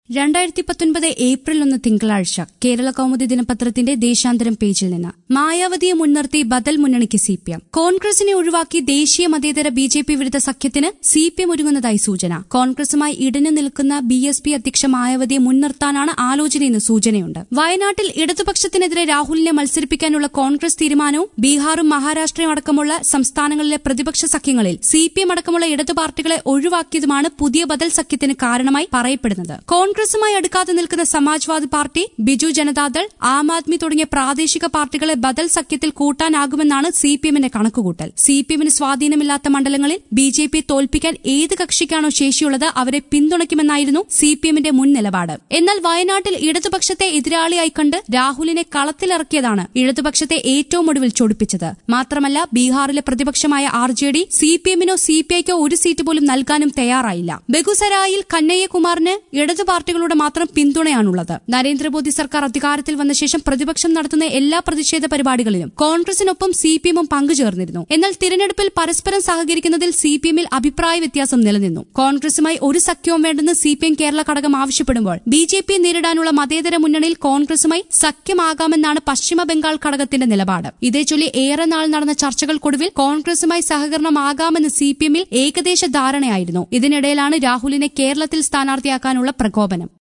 രണ്ടായിരത്തി പത്തൊൻപത് ഏപ്രിൽ ഒന്ന് തിങ്കളാഴ്ച കേരള കൗമുദി ദിനപത്രത്തിന്റെ ദേശാന്തരം പേജിൽ നിന്ന് മായാവതിയെ മുൻനിർത്തി ബദൽ മുന്നണിക്ക് സി പി എം കോൺഗ്രസിനെ ഒഴിവാക്കി ദേശീയ മതേതര ബി ജെ പി വിരുദ്ധ സഖ്യത്തിന് സി പി എം ഒരുങ്ങുന്നതായി സൂചന കോൺഗ്രസുമായി ഇടഞ്ഞു നിൽക്കുന്ന ബി എസ് പി അധ്യക്ഷ മായാവതിയെ മുൻനിർത്താനാണ് ആലോചനയെന്ന് സൂചനയുണ്ട് വയനാട്ടിൽ ഇടതുപക്ഷത്തിനെതിരെ രാഹുലിനെ മത്സരിപ്പിക്കാനുള്ള കോൺഗ്രസ് തീരുമാനവും ബീഹാറും മഹാരാഷ്ട്രയും അടക്കമുള്ള സംസ്ഥാനങ്ങളിലെ പ്രതിപക്ഷ സഖ്യങ്ങളിൽ സി പി എം അടക്കമുള്ള ഇടതു പാർട്ടികളെ ഒഴിവാക്കിയതുമാണ് പുതിയ ബദൽ സഖ്യത്തിന് കാരണമായി പറയപ്പെടുന്നത് കോൺഗ്രസുമായി അടുക്കാതെ നിൽക്കുന്ന സമാജ്വാദി പാർട്ടി ബിജു ജനതാദൾ ആം ആദ്മി തുടങ്ങിയ പ്രാദേശിക പാർട്ടികളെ ബദൽ സഖ്യത്തിൽ കൂട്ടാനാകുമെന്നാണ് സി പി എമ്മിന്റെ കണക്കുകൂട്ടൽ സി പി എമ്മിന് സ്വാധീനമില്ലാത്ത മണ്ഡലങ്ങളിൽ ബി ജെ പിയെ തോൽപ്പിക്കാൻ ഏത് കക്ഷിക്കാണോ ശേഷിയുള്ളത് അവരെ പിന്തുണയ്ക്കുമെന്നായിരുന്നു സി പി എമ്മിന്റെ മുൻ നിലപാട് എന്നാൽ വയനാട്ടിൽ ഇടതുപക്ഷത്തെ എതിരാളിയായി കണ്ട് രാഹുലിനെ കളത്തിലിറക്കിയതാണ് ഇടതുപക്ഷത്തെ ഏറ്റവും ഒടുവിൽ ചൊടിപ്പിച്ചത് മാത്രമല്ല ബീഹാറിലെ പ്രതിപക്ഷമായ R J D C P എമ്മിനോ സി പി ഐക്കോ ഒരു സീറ്റ് പോലും നൽകാനും തയ്യാറായില്ല ബെഗുസരായിൽ കന്നയ്യകുമാറിന് ഇടതു പാർട്ടികളുടെ മാത്രം പിന്തുണയാണുള്ളത് നരേന്ദ്രമോദി സർക്കാർ അധികാരത്തിൽ വന്ന ശേഷം പ്രതിപക്ഷം നടത്തുന്ന എല്ലാ പ്രതിഷേധ പരിപാടികളിലും കോൺഗ്രസിനൊപ്പം സി പി എമ്മും പങ്കുചേർന്നിരുന്നു എന്നാൽ തിരഞ്ഞെടുപ്പിൽ പരസ്പരം സഹകരിക്കുന്നതിൽ സി പി എമ്മിൽ അഭിപ്രായ വ്യത്യാസം നിലനിന്നു കോൺഗ്രസുമായി ഒരു സഖ്യവും വേണ്ടെന്ന് സി പി എം കേരള ഘടകം ആവശ്യപ്പെടുമ്പോൾ ബി ജെ പിയെ നേരിടാനുള്ള മതേതര മുന്നണിയിൽ കോൺഗ്രസുമായി സഖ്യമാകാമെന്നാണ് പശ്ചിമ ബംഗാൾ ഘടകത്തിന്റെ നിലപാട് ഇതേ ചൊല്ലി ഏറെ നാൾ നടന്ന ചർച്ചകൾക്കൊടുവിൽ കോൺഗ്രസുമായി സഹകരണമാകാമെന്ന് സി പി എമ്മിൽ ഏകദേശ ധാരണയായിരുന്നു ഇതിനിടയിലാണ് രാഹുലിനെ കേരളത്തിൽ സ്ഥാനാർത്ഥിയാക്കാനുള്ള പ്രകോപനം